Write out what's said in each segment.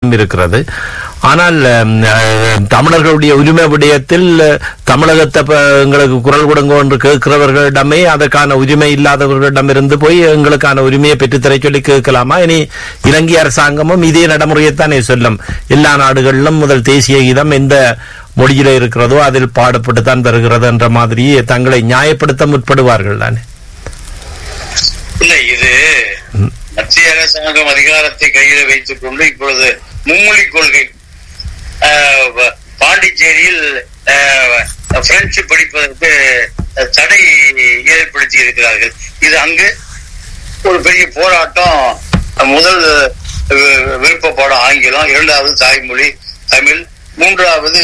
இருக்கிறது ஆனால் ம், அஹ், தமிழர்களுடைய உரிமை விடயத்தில் அஹ், தமிழகத்தை ப- எங்களுக்கு குரல் கொடுங்க என்று கேட்கிறவர்களிடமே அதற்கான உரிமை இல்லாதவர்களிடமிருந்து போய் எங்களுக்கான உரிமையை பெற்றுத்தர சொல்லி கேட்கலாமா இனி இலங்கை அரசாங்கமும் இதே நடைமுறையைத்தானே சொல்லும் எல்லா நாடுகளிலும் முதல் தேசிய கீதம் எந்த மொழியில இருக்கிறதோ அதில் பாடப்பட்டுத்தான் வருகிறது என்ற மாதிரி தங்களை நியாயப்படுத்த முற்படுவார்கள் தானே இல்ல இது மத்திய அரசாங்கம் அதிகாரத்தை கையில வைத்துக் கொண்டு இப்பொழுது மும்மொழி கொள்கை ஆஹ், வ- பாண்டிச்சேரியில் ஆஹ், பிரெஞ்சு படிப்பதற்கு அஹ், தடை ஏற்படுத்தி இருக்கிறார்கள் இது அங்கு ஒரு பெரிய போராட்டம் முதல் அஹ், விருப்பப்பாடம் ஆங்கிலம் இரண்டாவது தாய்மொழி தமிழ் மூன்றாவது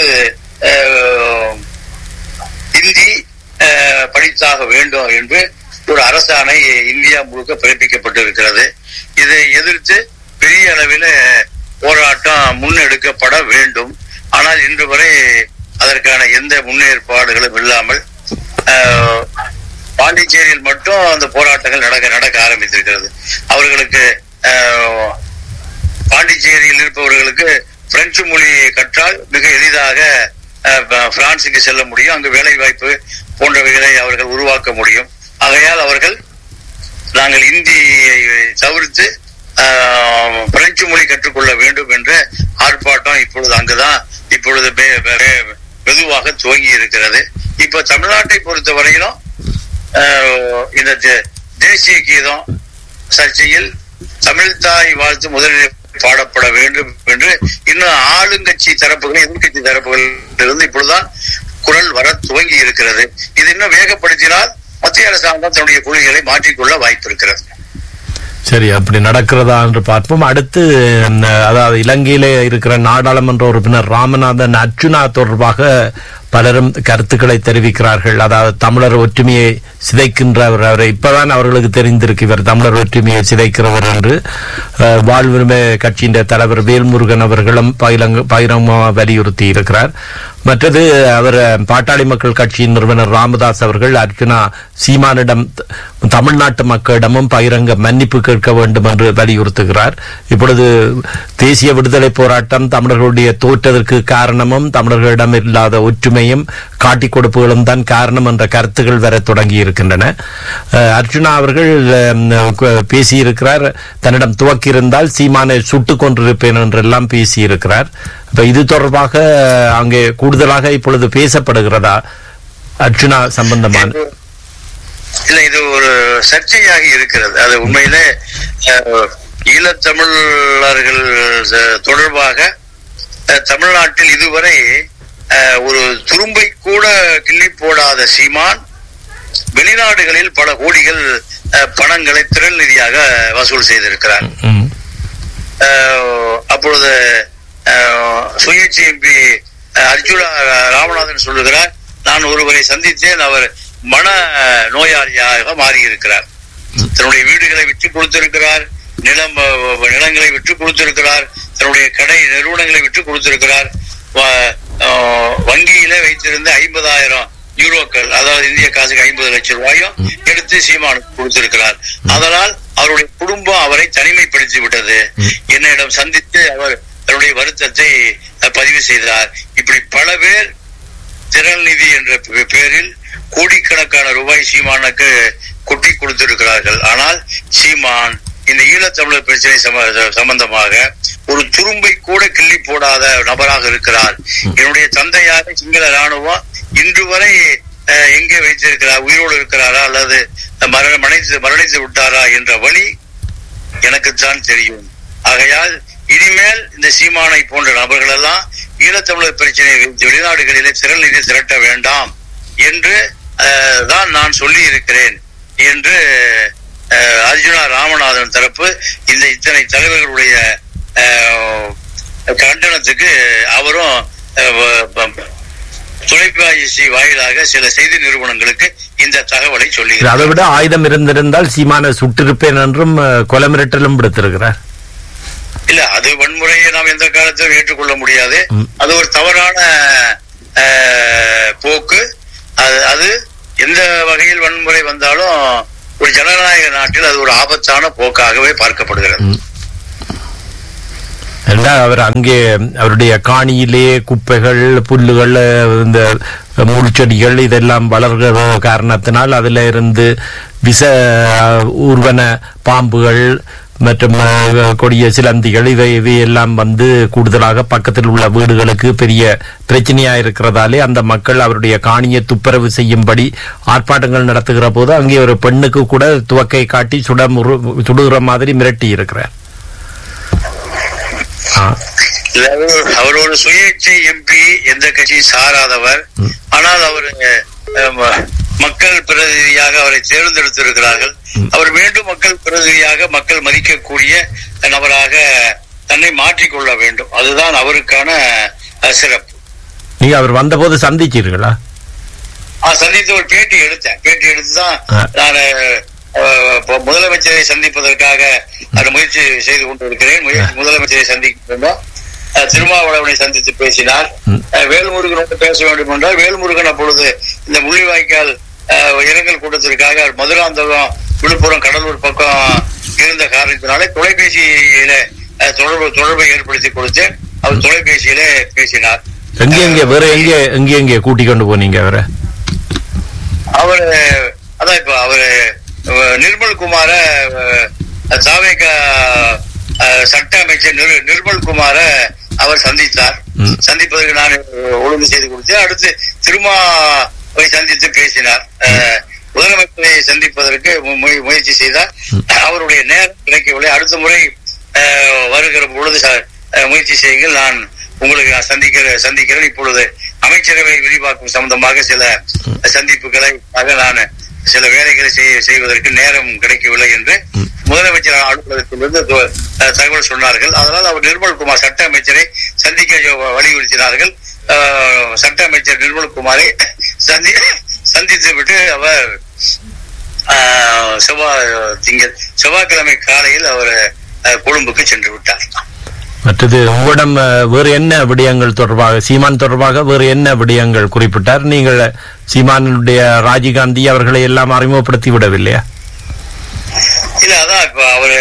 அஹ், ஹிந்தி அஹ், படித்தாக வேண்டும் என்று ஒரு அரசாணை இந்தியா முழுக்க பிறப்பிக்கப்பட்டிருக்கிறது இதை எதிர்த்து பெரிய அளவில் போராட்டம் முன்னெடுக்கப்பட வேண்டும் ஆனால் இன்று வரை அதற்கான எந்த முன்னேற்பாடுகளும் இல்லாமல் அஹ், பாண்டிச்சேரியில் மட்டும் அந்த போராட்டங்கள் நடக்க நடக்க ஆரம்பித்திருக்கிறது அவர்களுக்கு அஹ், பாண்டிச்சேரியில் இருப்பவர்களுக்கு பிரெஞ்சு மொழி கற்றால் மிக எளிதாக அஹ், ப- பிரான்சுக்கு செல்ல முடியும் அங்கு வேலை வாய்ப்பு போன்றவைகளை அவர்கள் உருவாக்க முடியும் ஆகையால் அவர்கள் நாங்கள் இந்தியை தவிர்த்து ஆஹ், பிரெஞ்சு மொழி கற்றுக்கொள்ள வேண்டும் என்ற ஆர்ப்பாட்டம் இப்பொழுது அங்குதான் இப்பொழுது மெ- மெ- மெதுவாக துவங்கி இருக்கிறது இப்ப தமிழ்நாட்டை பொறுத்த வரையிலும் ஆஹ், இந்த தே- தேசிய கீதம் சர்ச்சையில் தமிழ் தாய் வாழ்த்து முதலில் பாடப்பட வேண்டும் என்று இன்னும் ஆளுங்கட்சி தரப்புகள் எதிர்கட்சி தரப்புகளிலிருந்து இப்பொழுதுதான் குரல் வர துவங்கி இருக்கிறது இது இன்னும் வேகப்படுத்தினால் மத்திய அரசாங்கம் தன்னுடைய கொள்கைகளை மாற்றிக்கொள்ள வாய்ப்பு இருக்கிறது சரி அப்படி நடக்கிறதா என்று பார்ப்போம் அடுத்து ம், அதாவது இலங்கையிலே இருக்கிற நாடாளுமன்ற உறுப்பினர் ராமநாதன் அர்ச்சுனா தொடர்பாக பலரும் கருத்துக்களை தெரிவிக்கிறார்கள் அதாவது தமிழர் ஒற்றுமையை சிதைக்கின்றவர் அவரை இப்பதான் அவர்களுக்கு தெரிந்திருக்கு இவர் தமிழர் ஒற்றுமையை சிதைக்கிறவர் என்று அஹ், வாழ்வுரிமை கட்சியின் தலைவர் வேல்முருகன் அவர்களும் பகிரங்க பகிரங்கமாக வலியுறுத்தி இருக்கிறார் மற்றது அவர் பாட்டாளி மக்கள் கட்சியின் நிறுவனர் ராமதாஸ் அவர்கள் அர்ஜுனா சீமானிடம் த- தமிழ்நாட்டு மக்களிடமும் பகிரங்க மன்னிப்பு கேட்க வேண்டும் என்று வலியுறுத்துகிறார் இப்பொழுது தேசிய விடுதலை போராட்டம் தமிழர்களுடைய தோற்றதற்கு காரணமும் தமிழர்களிடம் இல்லாத ஒற்றுமையும் காட்டிக் கொடுப்புகளும் தான் காரணம் என்ற கருத்துகள் வர தொடங்கி இருக்கின்றன அஹ், அர்ஜுனா அவர்கள் அஹ், கு- பேசியிருக்கிறார் தன்னிடம் துவக்கியிருந்தால் சீமானை சுட்டுக் கொண்டிருப்பேன் என்றெல்லாம் பேசியிருக்கிறார் இப்ப இது தொடர்பாக அங்கே கூடுதலாக இப்பொழுது பேசப்படுகிறதா அர்ஜுனா சம்பந்தமான இல்ல இது ஒரு சர்ச்சையாக இருக்கிறது அது உண்மையிலே அஹ், ஈழத்தமிழர்கள் அஹ், தொடர்பாக அஹ், தமிழ்நாட்டில் இதுவரை அஹ், ஒரு துரும்பை கூட கிள்ளி போடாத சீமான் வெளிநாடுகளில் பல கோடிகள் அஹ், பணங்களை திரள் நிதியாக வசூல் செய்திருக்கிறார் ம், அஹ், அப்பொழுது அஹ், சுயேட்சை எம்பி அர்ஜுனா ராமநாதன் சொல்லுகிறார் நான் ஒருவரை சந்தித்தேன் அவர் மன நோயாளியாக மாறியிருக்கிறார் தன்னுடைய வீடுகளை விற்று கொடுத்திருக்கிறார் நிலம் அஹ், நிலங்களை விற்று கொடுத்திருக்கிறார் தன்னுடைய கடை நிறுவனங்களை விற்று கொடுத்திருக்கிறார் வ- அஹ், வங்கியில வைத்திருந்த ஐம்பதாயிரம் யூரோக்கள் அதாவது இந்திய காசுக்கு ஐம்பது லட்சம் ரூபாயும் எடுத்து சீமானுக்கு கொடுத்திருக்கிறார் அதனால் அவருடைய குடும்பம் அவரை தனிமைப்படுத்தி விட்டது என்னிடம் சந்தித்து அவர் தன்னுடைய வருத்தத்தை அஹ், பதிவு செய்தார் இப்படி பல பேர் திரள் நிதி என்ற பெ- பேரில் கோடிக்கணக்கான ரூபாய் சீமானுக்கு கொட்டி கொடுத்திருக்கிறார்கள் ஆனால் சீமான் இந்த ஈழத்தமிழர் பிரச்சனை சம- சம்பந்தமாக ஒரு துரும்பை கூட கிள்ளி போடாத நபராக இருக்கிறார் என்னுடைய தந்தையாக சிங்கள ராணுவம் இன்று வரை அஹ், எங்கே வைத்திருக்கிறார் உயிரோடு இருக்கிறாரா அல்லது மரண மரணித்து மரணித்து விட்டாரா என்ற வழி எனக்குத்தான் தெரியும் ஆகையால் இனிமேல் இந்த சீமானை போன்ற நபர்கள் எல்லாம் ஈழத்தமிழர் பிரச்சனையை வைத்து வெளிநாடுகளிலே திரள் நிதி திரட்ட வேண்டாம் என்று அஹ், தான் நான் சொல்லி இருக்கிறேன் என்று அஹ், அர்ஜுனா ராமநாதன் தரப்பு இந்த இத்தனை தலைவர்களுடைய அஹ், கண்டனத்துக்கு அவரும் அஹ், வ- வ- தொலைபேசி வாயிலாக சில செய்தி நிறுவனங்களுக்கு இந்த தகவலை சொல்லி அதை விட ஆயுதம் இருந்திருந்தால் சீமானை சுட்டிருப்பேன் என்றும் அஹ், கொலை மிரட்டலும் விடுத்திருக்கிறார் இல்ல அது வன்முறையை நாம் எந்த காலத்திலும் ஏற்றுக்கொள்ள முடியாது ம். அது ஒரு தவறான அஹ், போக்கு அது அது எந்த வகையில் வன்முறை வந்தாலும் ஒரு ஜனநாயக நாட்டில் அது ஒரு ஆபத்தான போக்காகவே பார்க்கப்படுகிறது ம். என்றால் அவர் அங்கே அவருடைய காணியிலே குப்பைகள் புல்லுகள் இந்த முள்செடிகள் இதெல்லாம் வளர்கிற காரணத்தினால் அதில் இருந்து விச ஊர்வன பாம்புகள் மற்றும் அஹ், கொடிய சிலந்திகள் இவை இவையெல்லாம் வந்து கூடுதலாக பக்கத்தில் உள்ள வீடுகளுக்கு பெரிய பிரச்சனையா இருக்கிறதாலே அந்த மக்கள் அவருடைய காணியை துப்புரவு செய்யும்படி ஆர்ப்பாட்டங்கள் நடத்துகிற போது அங்கே ஒரு பெண்ணுக்கு கூட துவக்கை காட்டி சுட முறு சுடுகிற மாதிரி மிரட்டி இருக்கிறார் ஆ இல்ல, அவர் அவர் ஒரு சுயேட்சை எம்பி எந்த கட்சியும் சாராதவர் ஆனால் அவர் அஹ், ம- மக்கள் பிரதிநிதியாக அவரை தேர்ந்தெடுத்திருக்கிறார்கள் அவர் மீண்டும் மக்கள் பிரதிநிதியாக மக்கள் மதிக்கக்கூடிய நபராக தன்னை மாற்றிக்கொள்ள வேண்டும் அதுதான் அவருக்கான அஹ், சிறப்பு நீங்க அவர் வந்தபோது சந்திச்சீர்களா நான் சந்தித்து ஒரு பேட்டி எடுத்தேன் பேட்டி எடுத்து தான் ஆ. நான் அஹ், இப்ப முதலமைச்சரை சந்திப்பதற்காக அது முயற்சி செய்து கொண்டிருக்கிறேன் முயற்சி முதலமைச்சரை சந்திக்கின்றோம் அஹ், திருமாவளவனை சந்தித்து பேசினார் ம். அஹ், வேல்முருகனோடு பேச வேண்டும் என்றால் வேல்முருகன் அப்பொழுது இந்த முள்ளிவாய்க்கால் அஹ், இரங்கல் கூட்டத்திற்காக மதுராந்தகம் விழுப்புரம் கடலூர் பக்கம் இருந்த காரணத்தினாலே தொலைபேசியில அஹ், தொடர்பு தொடர்பை ஏற்படுத்தி கொடுத்து அவர் தொலைபேசியில பேசினார் எங்க எங்க வேற எங்க எங்க எங்க கூட்டிக் கொண்டு போனீங்க அவரை அவரு அதான் இப்ப அவரு அஹ், நிர்மல் குமார அஹ், சாவேக அஹ், சட்ட அமைச்சர் நிர்- நிர்மல் குமார அவர் சந்தித்தார் ம். சந்திப்பதற்கு நான் ஒழுங்கு செய்து கொடுத்தேன் அடுத்து திருமாவை சந்தித்து பேசினார் அஹ், முதலமைச்சரை சந்திப்பதற்கு மு- முய- முயற்சி செய்தார் அவருடைய நேரம் கிடைக்கவில்லை அடுத்த முறை அஹ், வருகிற பொழுது ச- அஹ், முயற்சி செய்யுங்கள் நான் உங்களுக்கு நான் சந்திக்கிற சந்திக்கிறேன் இப்பொழுது அமைச்சரவை விரிவாக்கம் சம்பந்தமாக சில சந்திப்புகளை ஆக நான் சில வேலைகளை செய்ய செய்வதற்கு நேரம் கிடைக்கவில்லை என்று முதலமைச்சர் அலுவலகத்திலிருந்து து- அஹ், தகவல் சொன்னார்கள் அதனால் அவர் நிர்மல்குமார் சட்ட அமைச்சரை சந்திக்க வ- வலியுறுத்தினார்கள் அஹ், சட்ட அமைச்சர் நிர்மல்குமாரை சந்தி சந்தித்து விட்டு அவர் அஹ், செவ்வாய் திங்கள் செவ்வாய்க்கிழமை காலையில் அவர் அஹ், கொழும்புக்கு சென்று விட்டார் மற்றது உங்களிடம் அஹ், வேறு என்ன விடயங்கள் தொடர்பாக சீமான் தொடர்பாக வேறு என்ன விடயங்கள் குறிப்பிட்டார் நீங்கள் சீமானுடைய ராஜீவ்காந்தி அவர்களை எல்லாம் அறிமுகப்படுத்தி விடவில்லையா இல்ல அதான் இப்ப அவரு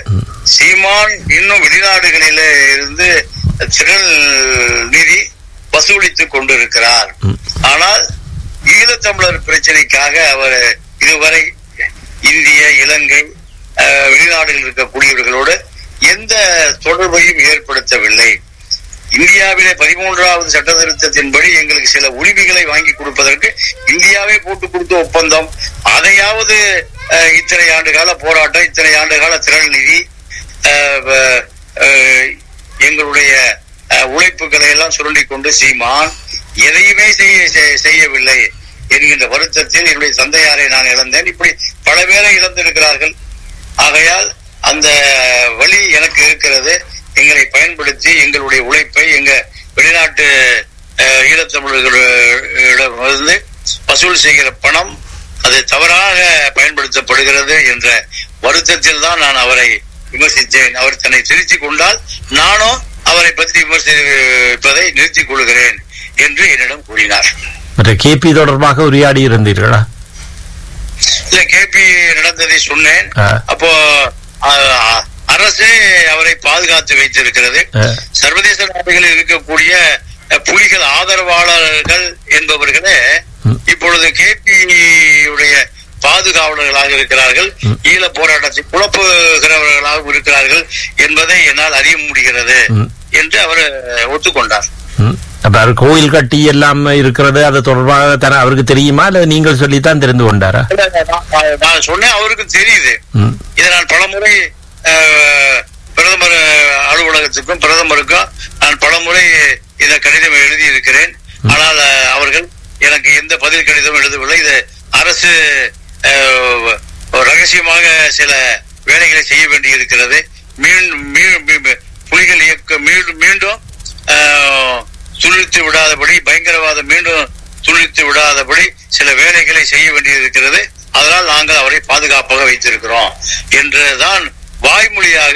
சீமான் இன்னும் வெளிநாடுகளில இருந்து திரள் நிதி வசூலித்துக் கொண்டிருக்கிறார் ம். ஆனால் ஈழத்தமிழர் பிரச்சனைக்காக அவர் இதுவரை இந்திய இலங்கை அஹ், வெளிநாடுகளில் இருக்கக்கூடியவர்களோடு எந்த தொடர்பையும் ஏற்படுத்தவில்லை இந்தியாவிலே பதிமூன்றாவது சட்ட திருத்தத்தின்படி எங்களுக்கு சில உரிமைகளை வாங்கி கொடுப்பதற்கு இந்தியாவே போட்டு கொடுத்த ஒப்பந்தம் அதையாவது அஹ், இத்தனை ஆண்டு கால போராட்டம் இத்தனை ஆண்டு கால திரள் நிதி அஹ், வ- அஹ், எங்களுடைய அஹ், உழைப்புகளை எல்லாம் சுரண்டி கொண்டு சீமான் எதையுமே செய்ய செய்- செய்யவில்லை என்கின்ற வருத்தத்தில் என்னுடைய தந்தையாரை நான் இழந்தேன் இப்படி பல பேரை இழந்திருக்கிறார்கள் ஆகையால் அந்த வழி எனக்கு இருக்கிறது எங்களை பயன்படுத்தி எங்களுடைய உழைப்பை எங்க வெளிநாட்டு அஹ், ஈழத்தமிழர்களிடமிருந்து வசூல் செய்கிற பணம் அது தவறாக பயன்படுத்தப்படுகிறது என்ற வருத்தத்தில் தான் நான் அவரை விமர்சித்தேன் அவர் தன்னை திருத்திக் கொண்டால் நானும் அவரை பற்றி விமர்சிப்பதை நிறுத்திக் கொள்கிறேன் என்று என்னிடம் கூறினார் மற்ற கேபி தொடர்பாக உரையாடி இருந்தீர்களா இல்ல கேபி நடந்ததை சொன்னேன் ஆ. அப்போ அ- அரசே அவரை பாதுகாத்து வைத்திருக்கிறது ஆ. சர்வதேச நாடுகளில் இருக்கக்கூடிய அஹ், புலிகள் ஆதரவாளர்கள் என்பவர்களே ம். இப்பொழுது கேபி உடைய பாதுகாவலர்களாக இருக்கிறார்கள் ம். ஈழ போராட்டத்தை குழப்புகிறவர்களாகவும் இருக்கிறார்கள் என்பதை என்னால் அறிய முடிகிறது ம். என்று அவர் ஒத்துக்கொண்டார் ம். அப்ப அவர் கோயில் கட்டி எல்லாம் இருக்கிறது அது தொடர்பாக தர அவருக்கு தெரியுமா அல்லது நீங்கள் சொல்லித்தான் தெரிந்து கொண்டாரா இல்ல, நான் நான் நான் சொன்னேன் அவருக்கு தெரியுது ம். இதை நான் பலமுறை அஹ், பிரதமர் அலுவலகத்துக்கும் பிரதமருக்கும் நான் பலமுறை இந்த கடிதம் எழுதி இருக்கிறேன் ஆனால் அஹ், அவர்கள் எனக்கு எந்த பதில் கடிதம் எழுதவில்லை இது அரசு அஹ், ரகசியமாக சில வேலைகளை செய்ய வேண்டி இருக்கிறது மீண்டும் மீ- மீ- புலிகள் இயக்கம் மீண்டும் மீண்டும் அஹ், துளிர்த்து விடாதபடி பயங்கரவாதம் மீண்டும் துளிர்த்து விடாதபடி சில வேலைகளை செய்ய வேண்டியிருக்கிறது அதனால் நாங்கள் அவரை பாதுகாப்பாக வைத்திருக்கிறோம் என்றுதான் வாய்மொழியாக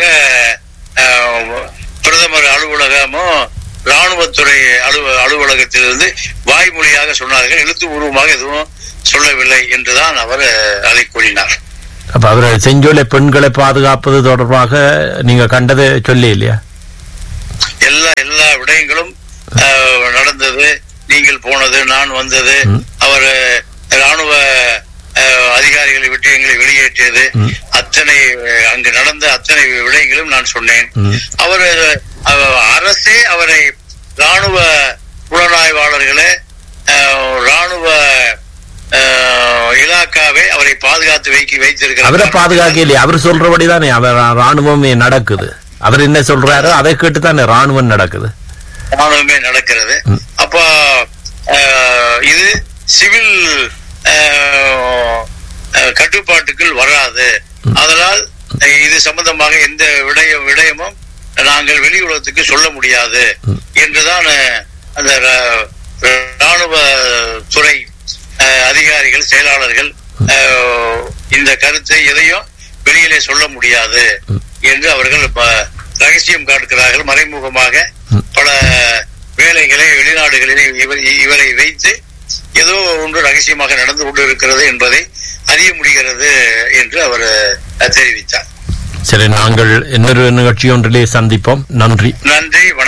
அஹ், பிரதமர் அலுவலகமும் ராணுவத்துறை அலுவ அலுவலகத்திலிருந்து வாய்மொழியாக சொன்னார்கள் எழுத்து பூர்வமாக எதுவும் சொல்லவில்லை என்றுதான் அவர் அதை கூறினார் அப்ப அவர் செஞ்சோலை பெண்களை பாதுகாப்பது தொடர்பாக நீங்க கண்டதை சொல்லி இல்லையா எல்லா எல்லா விடயங்களும் அஹ், நடந்தது நீங்கள் போனது நான் வந்தது ம். அவர் ராணுவ அஹ், அதிகாரிகளை விட்டு எங்களை வெளியேற்றியது ம். அத்தனை அஹ், அங்கு நடந்த அத்தனை விடயங்களும் நான் சொன்னேன் ம். அவர் அஹ், அரசே அவரை ராணுவ புலனாய்வாளர்களே அஹ், ராணுவ அஹ், இலாக்காவை அவரை பாதுகாத்து வைக்க வைத்திருக்கிறார் அவரை பாதுகாக்க இல்லையா அவர் சொல்றபடி தானே அவர் ராணுவமே நடக்குது அவர் என்ன சொல்றாரோ அதை கேட்டு தானே ராணுவம் நடக்குது ராணுவமே நடக்கிறது ம். அப்ப அஹ், இது சிவில் அஹ், அஹ், கட்டுப்பாட்டுக்குள் வராது அதனால் அஹ், இது சம்பந்தமாக எந்த விடய விடயமும் நாங்கள் வெளி உலகத்துக்கு சொல்ல முடியாது ம். என்றுதான் அஹ், அந்த ர- ராணுவ துறை அஹ், அதிகாரிகள் செயலாளர்கள் அஹ், இந்த கருத்தை எதையும் வெளியிலே சொல்ல முடியாது ம். என்று அவர்கள் ப- ரகசியம் காட்டுகிறார்கள் மறைமுகமாக ம். பல வேலைகளை வெளிநாடுகளில் இவர் இவரை வைத்து ஏதோ ஒன்று ரகசியமாக நடந்து கொண்டு இருக்கிறது என்பதை அறிய முடிகிறது என்று அவர் அஹ், தெரிவித்தார் சரி நாங்கள் இன்னொரு நிகழ்ச்சி ஒன்றிலே சந்திப்போம் நன்றி நன்றி வணக்கம்